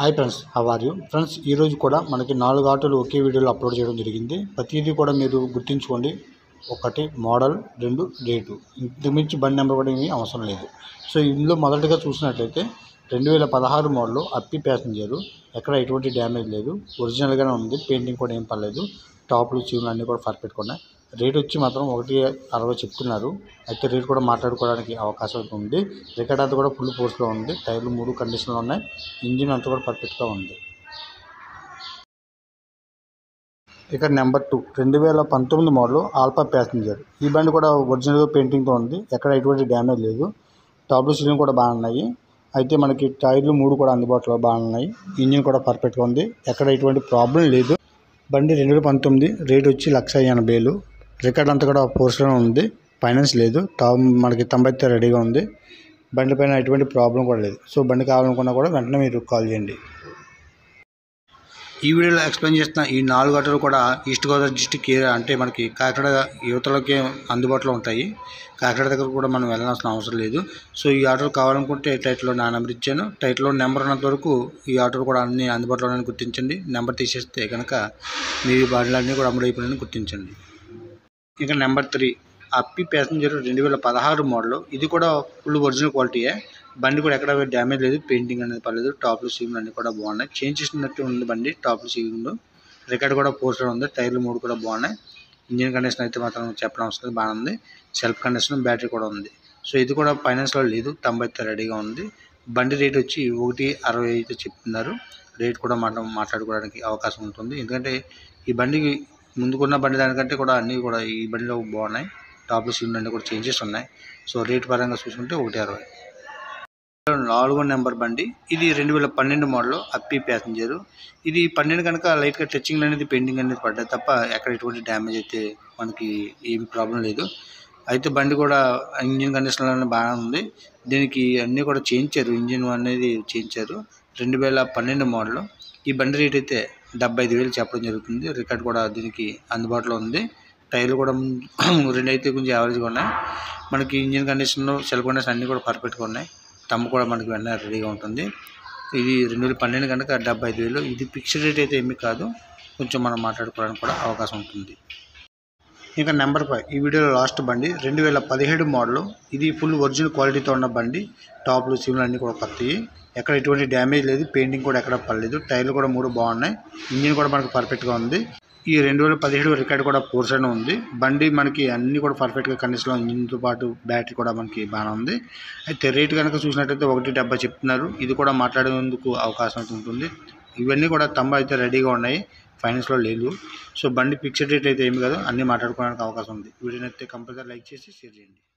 hi friends how are you friends ఈరోజు కూడా మనకి నాలుగు ఆటోలు ఒకే వీడియోలో అప్లోడ్ చేయడం జరిగింది ప్రతిదీ కూడా మీరు గుర్తుంచుకోండి ఒకటి మోడల్ రెండు రేటు ఇంతకు మించి బండి నెంబర్ కూడా ఏమీ అవసరం లేదు సో ఇందులో మొదటగా చూసినట్లయితే రెండు వేల పదహారు మోడల్ అప్పి ప్యాసింజరు ఎక్కడ ఎటువంటి డ్యామేజ్ లేదు ఒరిజినల్గానే ఉంది పెయింటింగ్ కూడా ఏం పర్లేదు టాప్లు చీవులు అన్నీ కూడా పర్ఫెక్ట్గా ఉన్నాయి రేట్ వచ్చి మాత్రం ఒకటి అరవై చెప్తున్నారు అయితే రేట్ కూడా మాట్లాడుకోవడానికి అవకాశం అయితే ఉంది రికార్డ్ అంతా కూడా ఫుల్ ఫోర్స్లో ఉంది టైర్లు మూడు కండిషన్లో ఉన్నాయి ఇంజిన్ అంతా కూడా పర్ఫెక్ట్గా ఉంది ఇక నెంబర్ టూ రెండు వేల పంతొమ్మిది మోడల్ ఆల్ఫా ప్యాసింజర్ ఈ బండి కూడా ఒరిజినల్గా పెయింటింగ్తో ఉంది ఎక్కడ ఎటువంటి డ్యామేజ్ లేదు టాప్లు సీలింగ్ కూడా బాగున్నాయి అయితే మనకి టైర్లు మూడు కూడా అందుబాటులో బాగున్నాయి ఇంజిన్ కూడా పర్ఫెక్ట్గా ఉంది ఎక్కడ ఎటువంటి ప్రాబ్లం లేదు బండి రెండు వేల పంతొమ్మిది రేట్ వచ్చి లక్ష ఎనభై వేలు రికార్డ్ అంతా కూడా ఫోర్స్లోనే ఉంది ఫైనాన్స్ లేదు టాప్ మనకి తొంభై అయితే రెడీగా ఉంది బండి పైన ఎటువంటి ప్రాబ్లం కూడా లేదు సో బండి కావాలనుకున్నా కూడా వెంటనే మీరు కాల్ చేయండి ఈ వీడియోలో ఎక్స్ప్లెయిన్ చేస్తున్న ఈ నాలుగు ఆటోలు కూడా ఈస్ట్ గోదావరి డిస్టిక్ ఏరియా అంటే మనకి కాకినాడ యువతలకి అందుబాటులో ఉంటాయి కాకినాడ దగ్గర కూడా మనం వెళ్ళాల్సిన అవసరం లేదు సో ఈ ఆటోలు కావాలనుకుంటే టైటిల్లో నా నెంబర్ ఇచ్చాను టైటిల్లో నెంబర్ ఉన్నంత వరకు ఈ ఆటోలు కూడా అన్ని అందుబాటులో ఉన్నాయని గుర్తించండి నెంబర్ తీసేస్తే కనుక మీ బండ్లన్నీ కూడా అమ్ముడైపోయినాయని గుర్తించండి ఇంకా నెంబర్ త్రీ అప్పి ప్యాసింజర్ రెండు వేల పదహారు మోడల్ ఇది కూడా ఫుల్ ఒరిజినల్ క్వాలిటీయే బండి కూడా ఎక్కడ డ్యామేజ్ లేదు పెయింటింగ్ అనేది పర్లేదు టాప్లు సీలింగ్ అన్ని కూడా బాగున్నాయి చేంజ్ చేసినట్టు ఉంది బండి టాప్లు సీలింగ్ రికార్డ్ కూడా పోస్టర్ ఉంది టైర్లు మూడు కూడా బాగున్నాయి ఇంజిన్ కండిషన్ అయితే మాత్రం చెప్పడం అవసరం లేదు బాగానే ఉంది సెల్ఫ్ కండిషన్ బ్యాటరీ కూడా ఉంది సో ఇది కూడా ఫైనాన్స్లో లేదు తొంభై అయితే రెడీగా ఉంది బండి రేట్ వచ్చి ఒకటి అరవై అయితే చెప్తున్నారు రేట్ కూడా మనం మాట్లాడుకోవడానికి అవకాశం ఉంటుంది ఎందుకంటే ఈ బండికి ముందుకున్న బండి దానికంటే కూడా అన్నీ కూడా ఈ బండిలో బాగున్నాయి టాప్లు సీలింగ్ అన్నీ కూడా చేంజెస్ ఉన్నాయి సో రేట్ పరంగా చూసుకుంటే ఒకటి అరవై నాలుగో నెంబర్ బండి ఇది రెండు వేల పన్నెండు మోడల్ అప్పి ప్యాసింజర్ ఇది పన్నెండు కనుక లైట్గా టచింగ్ అనేది పెయింటింగ్ అనేది పడ్డాయి తప్ప ఎక్కడ ఎటువంటి డ్యామేజ్ అయితే మనకి ఏమి ప్రాబ్లం లేదు అయితే బండి కూడా ఇంజిన్ కండిషన్లో బాగానే ఉంది దీనికి అన్నీ కూడా చేయించారు ఇంజిన్ అనేది చేయించారు రెండు వేల పన్నెండు మోడల్ ఈ బండి రేట్ అయితే డెబ్బై ఐదు వేలు చెప్పడం జరుగుతుంది రికార్డ్ కూడా దీనికి అందుబాటులో ఉంది టైర్లు కూడా రెండు అయితే కొంచెం యావరేజ్గా ఉన్నాయి మనకి ఇంజిన్ కండిషన్ సెల్ కండిషన్ అన్నీ కూడా పర్ఫెక్ట్గా ఉన్నాయి తమ్ము కూడా మనకి వెంటనే రెడీగా ఉంటుంది ఇది రెండు వేల పన్నెండు కనుక డెబ్బై ఐదు వేలు ఇది ఫిక్స్డ్ రేట్ అయితే ఏమీ కాదు కొంచెం మనం మాట్లాడుకోవడానికి కూడా అవకాశం ఉంటుంది ఇంకా నెంబర్ ఫైవ్ ఈ వీడియోలో లాస్ట్ బండి రెండు వేల పదిహేడు మోడల్ ఇది ఫుల్ ఒరిజినల్ క్వాలిటీతో ఉన్న బండి టాప్లు సిమ్లు అన్నీ కూడా కొత్తవి ఎక్కడ ఎటువంటి డ్యామేజ్ లేదు పెయింటింగ్ కూడా ఎక్కడ పడలేదు టైర్లు కూడా మూడు బాగున్నాయి ఇంజిన్ కూడా మనకు పర్ఫెక్ట్గా ఉంది ఈ రెండు వేల పదిహేడు రికార్డ్ కూడా పోర్షన్ ఉంది బండి మనకి అన్నీ కూడా పర్ఫెక్ట్గా కండిషన్లో ఇంజిన్తో పాటు బ్యాటరీ కూడా మనకి బాగానే ఉంది అయితే రేట్ కనుక చూసినట్టయితే ఒకటి డెబ్బై చెప్తున్నారు ఇది కూడా మాట్లాడేందుకు అవకాశం అయితే ఉంటుంది ఇవన్నీ కూడా తొంభై అయితే రెడీగా ఉన్నాయి ఫైనాన్స్లో లేదు సో బండి ఫిక్స్డ్ రేట్ అయితే ఏమి కాదు అన్నీ మాట్లాడుకోవడానికి అవకాశం ఉంది వీడియోని అయితే కంపల్సరీ లైక్ చేసి షేర్ చేయండి